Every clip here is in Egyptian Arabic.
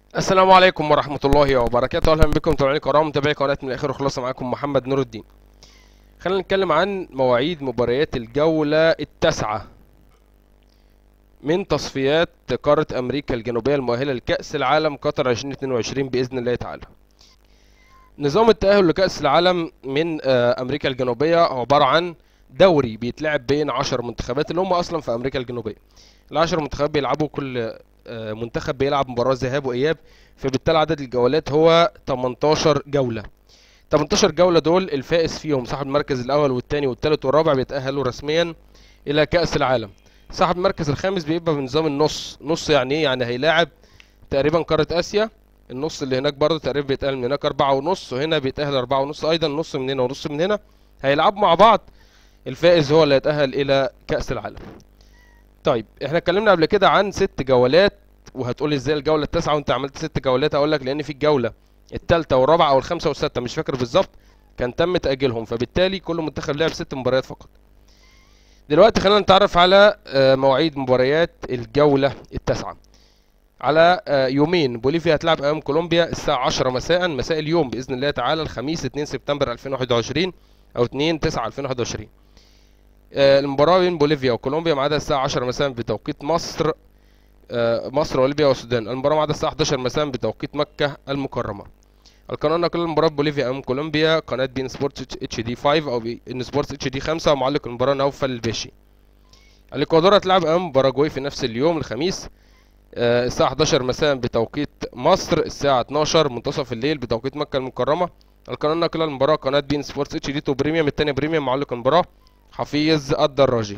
السلام عليكم ورحمة الله وبركاته أهلا بكم متابعين كرام متابعي قناة من الآخر وخلاصة معاكم محمد نور الدين خلينا نتكلم عن مواعيد مباريات الجولة التاسعة من تصفيات قارة أمريكا الجنوبية المؤهلة لكأس العالم قطر 2022 بإذن الله تعالى نظام التأهل لكأس العالم من آه، أمريكا الجنوبية عبارة عن دوري بيتلعب بين 10 منتخبات اللي هم أصلا في أمريكا الجنوبية العشر منتخبات بيلعبوا كل آه، منتخب بيلعب مباراة ذهاب وإياب فبالتالي عدد الجولات هو 18 جولة 18 جولة دول الفائز فيهم صاحب المركز الأول والثاني والثالث والرابع بيتأهلوا رسميا إلى كأس العالم صاحب المركز الخامس بيبقى بنظام النص نص يعني إيه يعني هيلاعب تقريبا قارة آسيا النص اللي هناك برضه تقريبا بيتأهل من هناك أربعة ونص وهنا بيتأهل أربعة ونص أيضا نص من هنا ونص من هنا هيلعبوا مع بعض الفائز هو اللي هيتأهل إلى كأس العالم طيب احنا اتكلمنا قبل كده عن ست جولات وهتقولي ازاي الجوله التاسعه وانت عملت ست جولات اقول لك لان في الجوله الثالثه والرابعه او الخامسه والسادسه مش فاكر بالظبط كان تم تاجيلهم فبالتالي كل منتخب لعب ست مباريات فقط دلوقتي خلينا نتعرف على آه، مواعيد مباريات الجوله التاسعه على آه، يومين بوليفيا هتلعب امام كولومبيا الساعه 10 مساء مساء اليوم باذن الله تعالى الخميس 2 سبتمبر 2021 او 2 9 2021 آه، المباراة بين بوليفيا وكولومبيا ميعادها الساعة 10 مساء بتوقيت مصر آه، مصر وليبيا والسودان المباراة ميعادها الساعة 11 مساء بتوقيت مكة المكرمة القناة نقل المباراة بوليفيا أمام كولومبيا قناة بين سبورتس اتش دي 5 أو بين سبورتس اتش دي 5 ومعلق المباراة نوفل الباشي الإكوادور هتلعب أمام باراجواي في نفس اليوم الخميس آه، الساعة 11 مساء بتوقيت مصر الساعة 12 منتصف الليل بتوقيت مكة المكرمة القناة نقل المباراة قناة بين سبورتس اتش دي 2 بريميوم التانية بريميوم معلق المباراة حفيظ الدراجي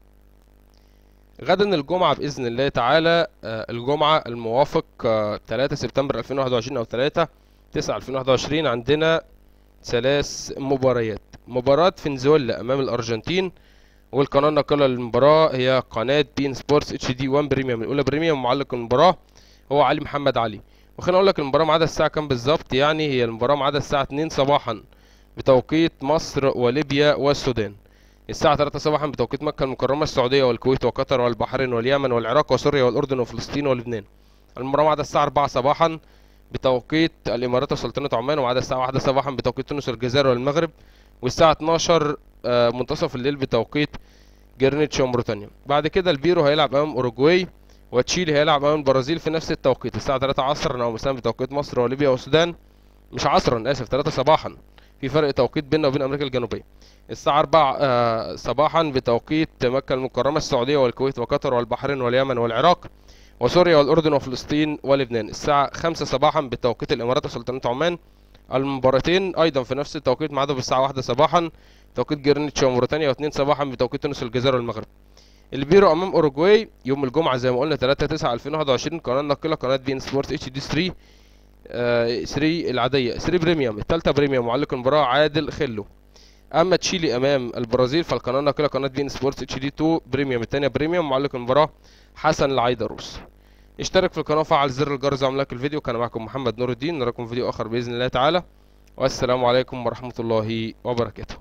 غدا الجمعة بإذن الله تعالى آه، الجمعة الموافق آه، 3 سبتمبر 2021 أو 3 9 2021 عندنا ثلاث مباريات مباراة فنزويلا أمام الأرجنتين والقناة الناقلة للمباراة هي قناة بين سبورتس اتش دي 1 بريميوم الأولى بريميوم معلق المباراة هو علي محمد علي وخليني أقول لك المباراة ميعادها الساعة كام بالظبط يعني هي المباراة ميعادها الساعة 2 صباحا بتوقيت مصر وليبيا والسودان الساعة 3 صباحا بتوقيت مكة المكرمة السعودية والكويت وقطر والبحرين واليمن والعراق وسوريا والأردن وفلسطين ولبنان المباراة ميعادها الساعة 4 صباحا بتوقيت الإمارات وسلطنة عمان وميعادها الساعة 1 صباحا بتوقيت تونس والجزائر والمغرب والساعة 12 آه، منتصف الليل بتوقيت جرينتش وموريتانيا بعد كده البيرو هيلعب أمام أوروجواي وتشيلي هيلعب أمام البرازيل في نفس التوقيت الساعة 3 عصرا أو مساء بتوقيت مصر وليبيا والسودان مش عصرا آسف 3 صباحا في فرق توقيت بيننا وبين أمريكا الجنوبية الساعة 4 آه، صباحا بتوقيت مكة المكرمة السعودية والكويت وقطر والبحرين واليمن والعراق وسوريا والأردن وفلسطين ولبنان الساعة 5 صباحا بتوقيت الإمارات وسلطنة عمان المباراتين أيضا في نفس التوقيت ما عدا بالساعة 1 صباحا توقيت جرينتش وموريتانيا و2 صباحا بتوقيت تونس والجزائر والمغرب البيرو امام اوروجواي يوم الجمعه زي ما قلنا 3 9 2021 قناه ناقله قناه بين سبورت اتش دي 3 آه 3 العاديه 3 بريميوم الثالثه بريميوم معلق المباراه عادل خلو اما تشيلي امام البرازيل فالقناه الناقله قناه بين سبورتس اتش دي 2 بريميوم الثانيه بريميوم معلق المباراه حسن العيدروس اشترك في القناه وفعل زر الجرس وعمل لايك الفيديو كان معكم محمد نور الدين نراكم في فيديو اخر باذن الله تعالى والسلام عليكم ورحمه الله وبركاته